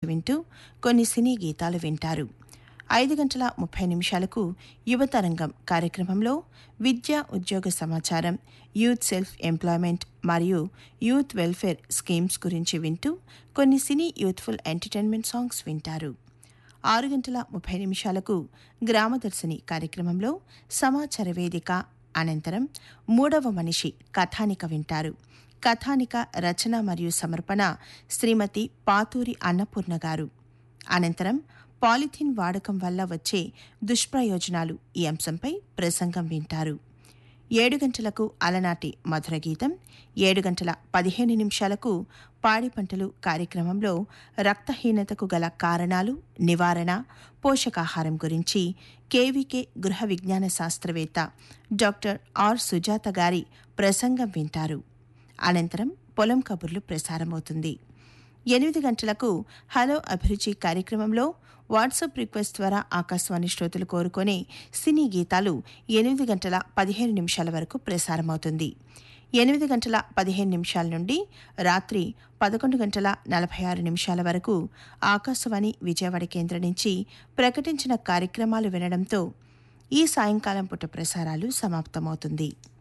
వింటూ కొన్ని సినీ గీతాలు వింటారు ఐదు గంటల ముప్పై నిమిషాలకు యువతరంగం కార్యక్రమంలో విద్య ఉద్యోగ సమాచారం యూత్ సెల్ఫ్ ఎంప్లాయ్మెంట్ మరియు యూత్ వెల్ఫేర్ స్కీమ్స్ గురించి వింటూ కొన్ని సినీ యూత్ఫుల్ ఎంటర్టైన్మెంట్ సాంగ్స్ వింటారు ఆరు గంటల ముప్పై నిమిషాలకు గ్రామదర్శిని కార్యక్రమంలో సమాచార వేదిక అనంతరం మూడవ మనిషి కథానిక వింటారు కథానిక రచన మరియు సమర్పణ శ్రీమతి పాతూరి అన్నపూర్ణ గారు అనంతరం పాలిథిన్ వాడకం వల్ల వచ్చే దుష్ప్రయోజనాలు ఈ అంశంపై ప్రసంగం వింటారు ఏడు గంటలకు అలనాటి మధుర గీతం ఏడు గంటల పదిహేను నిమిషాలకు పాడి పంటలు కార్యక్రమంలో రక్తహీనతకు గల కారణాలు నివారణ పోషకాహారం గురించి కేవీకే గృహ విజ్ఞాన శాస్త్రవేత్త డాక్టర్ ఆర్ సుజాత గారి ప్రసంగం వింటారు అనంతరం పొలం కబుర్లు ప్రసారమవుతుంది ఎనిమిది గంటలకు హలో అభిరుచి కార్యక్రమంలో వాట్సాప్ రిక్వెస్ట్ ద్వారా ఆకాశవాణి శ్రోతలు కోరుకునే సినీ గీతాలు ఎనిమిది గంటల పదిహేను నిమిషాల వరకు ప్రసారమవుతుంది ఎనిమిది గంటల పదిహేను నిమిషాల నుండి రాత్రి పదకొండు గంటల నలభై ఆరు నిమిషాల వరకు ఆకాశవాణి విజయవాడ కేంద్రం నుంచి ప్రకటించిన కార్యక్రమాలు వినడంతో ఈ సాయంకాలం పూట ప్రసారాలు సమాప్తమవుతుంది